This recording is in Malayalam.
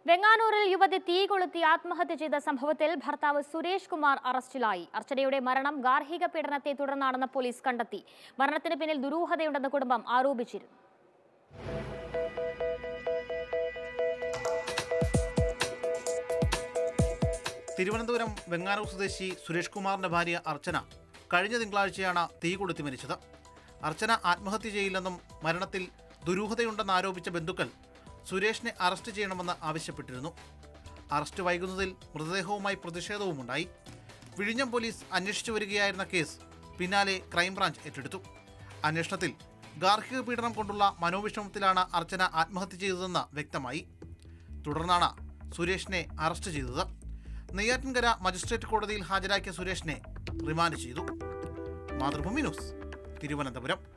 വെങ്ങാനൂരിൽ യുവതി തീ കൊളുത്തി ആത്മഹത്യ ചെയ്ത സംഭവത്തിൽ ഭർത്താവ് സുരേഷ് കുമാർ അറസ്റ്റിലായി അർച്ചനയുടെ മരണം ഗാർഹിക പീഡനത്തെ തുടർന്നാണെന്ന് പോലീസ് കണ്ടെത്തി മരണത്തിന് പിന്നിൽ ദുരൂഹതയുണ്ടെന്ന് കുടുംബം ആരോപിച്ചിരുന്നു തിരുവനന്തപുരം വെങ്ങാനൂർ സ്വദേശി സുരേഷ് കുമാറിന്റെ ഭാര്യ അർച്ചന കഴിഞ്ഞ തിങ്കളാഴ്ചയാണ് തീ കൊളുത്തി മരിച്ചത് അർച്ചന ആത്മഹത്യ ചെയ്യില്ലെന്നും മരണത്തിൽ ദുരൂഹതയുണ്ടെന്ന് ആരോപിച്ച ബന്ധുക്കൾ സുരേഷിനെ അറസ്റ്റ് ചെയ്യണമെന്ന് ആവശ്യപ്പെട്ടിരുന്നു അറസ്റ്റ് വൈകുന്നതിൽ മൃതദേഹവുമായി പ്രതിഷേധവുമുണ്ടായി വിഴിഞ്ഞം പോലീസ് അന്വേഷിച്ചു വരികയായിരുന്ന കേസ് പിന്നാലെ ക്രൈംബ്രാഞ്ച് ഏറ്റെടുത്തു അന്വേഷണത്തിൽ ഗാർഹിക പീഡനം കൊണ്ടുള്ള മനോവിഷമത്തിലാണ് അർച്ചന ആത്മഹത്യ ചെയ്തതെന്ന് വ്യക്തമായി തുടർന്നാണ് സുരേഷിനെ അറസ്റ്റ് ചെയ്തത് നെയ്യാറ്റിൻകര മജിസ്ട്രേറ്റ് കോടതിയിൽ ഹാജരാക്കിയ സുരേഷിനെ റിമാൻഡ് ചെയ്തു മാതൃഭൂമി ന്യൂസ് തിരുവനന്തപുരം